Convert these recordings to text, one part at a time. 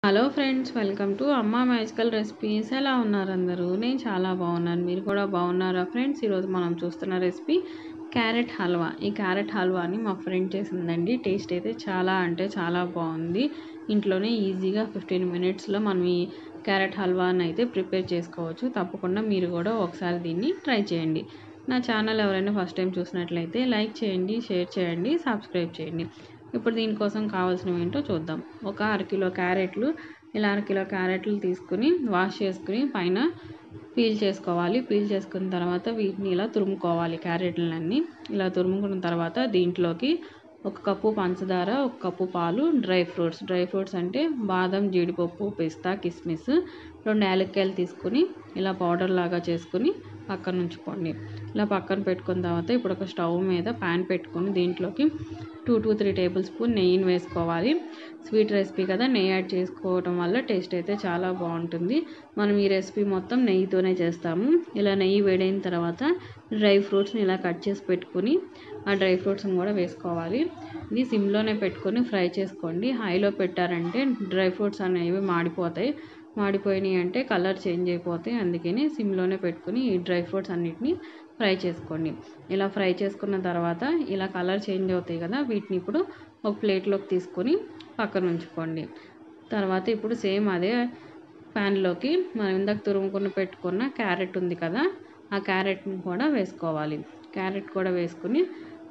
hello friends welcome to Amma magical recipes ఎలా ఉన్నారు అందరూ నేను చాలా బాగున్నాను మీరు కూడా బాగున్నారా ఫ్రెండ్స్ ఈరోజు మనం చూస్తున్న రెసిపీ క్యారెట్ హల్వా ఈ క్యారెట్ హల్వాని మా ఫ్రెండ్ చేసిందండి టేస్ట్ అయితే చాలా అంటే చాలా బాగుంది ఇంట్లోనే ఈజీగా ఫిఫ్టీన్ మినిట్స్లో మనం ఈ క్యారెట్ హల్వాని అయితే ప్రిపేర్ చేసుకోవచ్చు తప్పకుండా మీరు కూడా ఒకసారి దీన్ని ట్రై చేయండి నా ఛానల్ ఎవరైనా ఫస్ట్ టైం చూసినట్లయితే లైక్ చేయండి షేర్ చేయండి సబ్స్క్రైబ్ చేయండి ఇప్పుడు దీనికోసం కావాల్సినవి ఏంటో చూద్దాం ఒక అరకిలో క్యారెట్లు ఇలా అరకిలో క్యారెట్లు తీసుకుని వాష్ చేసుకుని పైన పీల్ చేసుకోవాలి పీల్ చేసుకున్న తర్వాత వీటిని ఇలా తురుముకోవాలి క్యారెట్లన్నీ ఇలా తురుముకున్న తర్వాత దీంట్లోకి ఒక కప్పు పంచదార ఒక కప్పు పాలు డ్రై ఫ్రూట్స్ డ్రై ఫ్రూట్స్ అంటే బాదం జీడిపప్పు పిస్తా కిస్మిస్ రెండు యాలక్కాయలు తీసుకుని ఇలా పౌడర్ లాగా చేసుకుని పక్కన ఉంచుకోండి ఇలా పక్కన పెట్టుకున్న తర్వాత ఇప్పుడు ఒక స్టవ్ మీద ప్యాన్ పెట్టుకొని దీంట్లోకి two to three table spoon నెయ్యిని వేసుకోవాలి స్వీట్ రెసిపీ కదా నెయ్యి యాడ్ చేసుకోవడం వల్ల టేస్ట్ అయితే చాలా బాగుంటుంది మనం ఈ రెసిపీ మొత్తం నెయ్యితోనే చేస్తాము ఇలా నెయ్యి వేడైన తర్వాత డ్రై ఫ్రూట్స్ని ఇలా కట్ చేసి పెట్టుకుని ఆ డ్రై ఫ్రూట్స్ని కూడా వేసుకోవాలి ఇది సిమ్లోనే పెట్టుకొని ఫ్రై చేసుకోండి హైలో పెట్టారంటే డ్రై ఫ్రూట్స్ అనేవి మాడిపోతాయి మాడిపోయినాయి అంటే కలర్ చేంజ్ అయిపోతాయి అందుకని సిమ్లోనే పెట్టుకుని ఈ డ్రై ఫ్రూట్స్ అన్నిటిని ఫ్రై చేసుకోండి ఇలా ఫ్రై చేసుకున్న తర్వాత ఇలా కలర్ చేంజ్ అవుతాయి కదా వీటిని ఇప్పుడు ఒక ప్లేట్లోకి తీసుకొని పక్కన ఉంచుకోండి తర్వాత ఇప్పుడు సేమ్ అదే ప్యాన్లోకి మనం ఇందాక తురుముకుని పెట్టుకున్న క్యారెట్ ఉంది కదా ఆ క్యారెట్ని కూడా వేసుకోవాలి క్యారెట్ కూడా వేసుకుని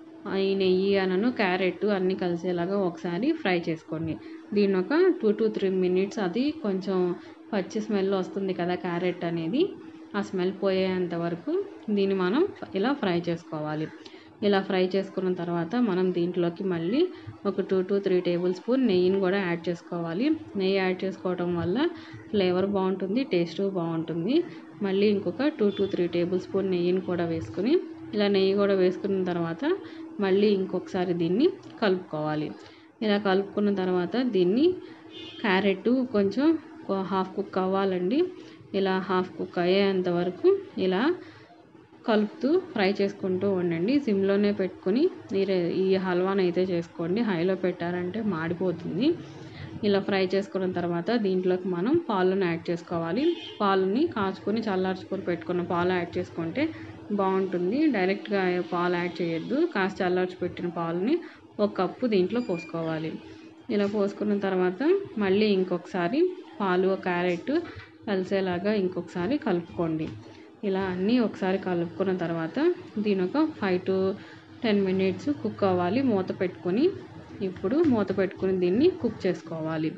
ఈ నెయ్యి అనను క్యారెట్ అన్నీ కలిసేలాగా ఒకసారి ఫ్రై చేసుకోండి దీన్ని ఒక టూ టు త్రీ మినిట్స్ అది కొంచెం పచ్చి స్మెల్ వస్తుంది కదా క్యారెట్ అనేది ఆ స్మెల్ పోయేంత వరకు దీన్ని మనం ఇలా ఫ్రై చేసుకోవాలి ఇలా ఫ్రై చేసుకున్న తర్వాత మనం దీంట్లోకి మళ్ళీ ఒక two to three table spoon నెయ్యిని కూడా యాడ్ చేసుకోవాలి నెయ్యి యాడ్ చేసుకోవడం వల్ల ఫ్లేవర్ బాగుంటుంది టేస్ట్ బాగుంటుంది మళ్ళీ ఇంకొక two to three table spoon నెయ్యిని కూడా వేసుకుని ఇలా నెయ్యి కూడా వేసుకున్న తర్వాత మళ్ళీ ఇంకొకసారి దీన్ని కలుపుకోవాలి ఇలా కలుపుకున్న తర్వాత దీన్ని క్యారెట్ కొంచెం హాఫ్ కుక్ అవ్వాలండి ఇలా హాఫ్ కుక్ అయ్యేంత వరకు ఇలా కలుపుతూ ఫ్రై చేసుకుంటూ ఉండండి సిమ్లోనే పెట్టుకొని ఈ హల్వాని అయితే చేసుకోండి హైలో పెట్టారంటే మాడిపోతుంది ఇలా ఫ్రై చేసుకున్న తర్వాత దీంట్లోకి మనం పాలను యాడ్ చేసుకోవాలి పాలని కాచుకొని చల్లార్చుకొని పెట్టుకున్న పాలు యాడ్ చేసుకుంటే బాగుంటుంది డైరెక్ట్గా పాలు యాడ్ చేయొద్దు కాస్త చల్లార్చి పెట్టిన పాలని ఒక కప్పు దీంట్లో పోసుకోవాలి ఇలా పోసుకున్న తర్వాత మళ్ళీ ఇంకొకసారి పాలు క్యారెట్ కలిసేలాగా ఇంకొకసారి కలుపుకోండి ఇలా అన్నీ ఒకసారి కలుపుకున్న తర్వాత దీని ఒక five to ten minutes cook అవ్వాలి మూత పెట్టుకొని ఇప్పుడు మూత పెట్టుకుని దీన్ని కుక్ చేసుకోవాలి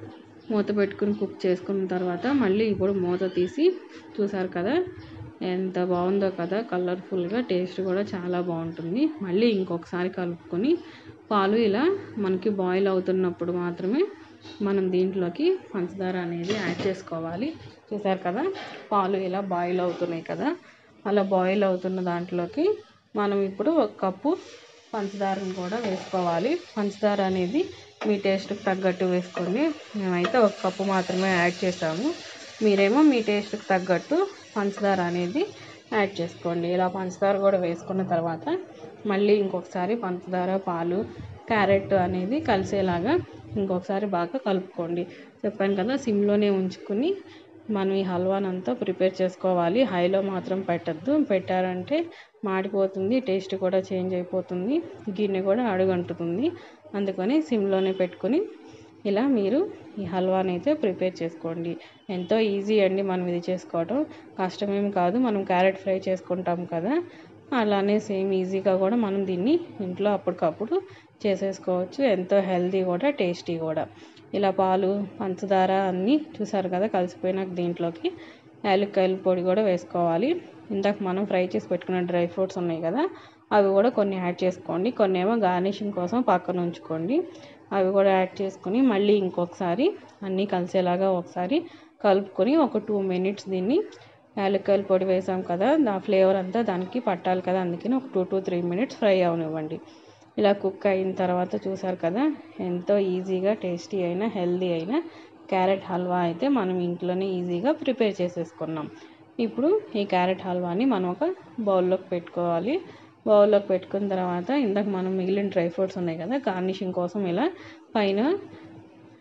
మూత పెట్టుకుని కుక్ చేసుకున్న తర్వాత మళ్ళీ ఇప్పుడు మూత తీసి చూసారు కదా ఎంత బాగుందో కదా కలర్ఫుల్గా టేస్ట్ కూడా చాలా బాగుంటుంది మళ్ళీ ఇంకొకసారి కలుపుకొని పాలు ఇలా మనకి బాయిల్ అవుతున్నప్పుడు మాత్రమే మనం దీంట్లోకి పంచదార అనేది యాడ్ చేసుకోవాలి చూసారు కదా పాలు ఇలా బాయిల్ అవుతున్నాయి కదా అలా బాయిల్ అవుతున్న దాంట్లోకి మనం ఇప్పుడు ఒక కప్పు పంచదారని కూడా వేసుకోవాలి పంచదార అనేది మీ టేస్ట్కి తగ్గట్టు వేసుకోండి మేమైతే ఒక కప్పు మాత్రమే యాడ్ చేసాము మీరేమో మీ టేస్ట్కి తగ్గట్టు పంచదార అనేది యాడ్ చేసుకోండి ఇలా పంచదార కూడా వేసుకున్న తర్వాత మళ్ళీ ఇంకొకసారి పంచదార పాలు క్యారెట్ అనేది కలిసేలాగా ఇంకొకసారి బాగా కలుపుకోండి చెప్పాను కదా సిమ్లోనే ఉంచుకుని మనం ఈ హల్వానంతా ప్రిపేర్ చేసుకోవాలి హైలో మాత్రం పెట్టద్దు పెట్టారంటే మాడిపోతుంది టేస్ట్ కూడా చేంజ్ అయిపోతుంది గిన్నె కూడా అడుగంటుతుంది అందుకని సిమ్లోనే పెట్టుకొని ఇలా మీరు ఈ హల్వాని అయితే ప్రిపేర్ చేసుకోండి ఎంతో ఈజీ అండి మనం ఇది చేసుకోవడం కష్టమేమి కాదు మనం క్యారెట్ ఫ్రై చేసుకుంటాం కదా అలానే సేమ్ ఈజీగా కూడా మనం దీన్ని ఇంట్లో అప్పటికప్పుడు చేసేసుకోవచ్చు ఎంతో హెల్తీ కూడా టేస్టీ కూడా ఇలా పాలు పంచదార అన్నీ చూసారు కదా కలిసిపోయినాక దీంట్లోకి యాలక్కాయల పొడి కూడా వేసుకోవాలి ఇందాక మనం ఫ్రై చేసి పెట్టుకున్న డ్రై ఫ్రూట్స్ ఉన్నాయి కదా అవి కూడా కొన్ని యాడ్ చేసుకోండి కొన్ని ఏమో గార్నిషింగ్ కోసం పక్కన ఉంచుకోండి అవి కూడా యాడ్ చేసుకొని మళ్ళీ ఇంకొకసారి అన్నీ కలిసేలాగా ఒకసారి కలుపుకొని ఒక టూ మినిట్స్ దీన్ని యాలక్కాయల పొడి వేసాం కదా ఆ ఫ్లేవర్ అంతా దానికి పట్టాలి కదా అందుకని ఒక two to three minutes fry అవనివ్వండి ఇలా కుక్ అయిన తర్వాత చూసారు కదా ఎంతో ఈజీగా టేస్టీ అయిన హెల్దీ అయిన క్యారెట్ హల్వా అయితే మనం ఇంట్లోనే ఈజీగా ప్రిపేర్ చేసేసుకున్నాం ఇప్పుడు ఈ క్యారెట్ హల్వాని మనం ఒక బౌల్లోకి పెట్టుకోవాలి బౌల్లోకి పెట్టుకున్న తర్వాత ఇందాక మనం మిగిలిన డ్రై ఫ్రూట్స్ ఉన్నాయి కదా గార్నిషింగ్ కోసం ఇలా పైన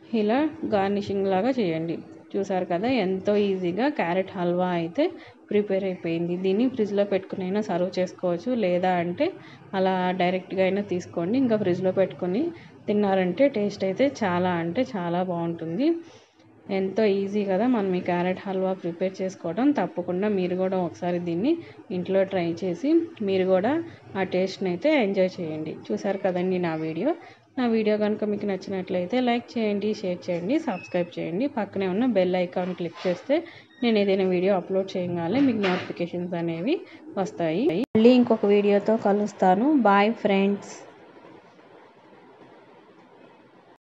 ఇలా గార్నిషింగ్ లాగా చేయండి చూసారు కదా ఎంతో ఈజీగా క్యారెట్ హల్వా అయితే ప్రిపేర్ అయిపోయింది దీన్ని ఫ్రిడ్జ్లో పెట్టుకుని అయినా సర్వ్ చేసుకోవచ్చు లేదా అంటే అలా డైరెక్ట్గా అయినా తీసుకోండి ఇంకా ఫ్రిడ్జ్లో పెట్టుకొని తిన్నారంటే టేస్ట్ అయితే చాలా అంటే చాలా బాగుంటుంది ఎంతో ఈజీ కదా మనం ఈ క్యారెట్ హల్వా ప్రిపేర్ చేసుకోవడం తప్పకుండా మీరు కూడా ఒకసారి దీన్ని ఇంట్లో ట్రై చేసి మీరు కూడా ఆ టేస్ట్ని అయితే ఎంజాయ్ చేయండి చూసారు కదండి నా వీడియో నా వీడియో కనుక మీకు నచ్చినట్లయితే లైక్ చేయండి షేర్ చేయండి సబ్స్క్రైబ్ చేయండి పక్కనే ఉన్న బెల్ ఐకాన్ క్లిక్ చేస్తే నేను ఏదైనా వీడియో అప్లోడ్ చేయగానే మీకు నోటిఫికేషన్స్ అనేవి వస్తాయి మళ్ళీ ఇంకొక వీడియోతో కలుస్తాను బాయ్ ఫ్రెండ్స్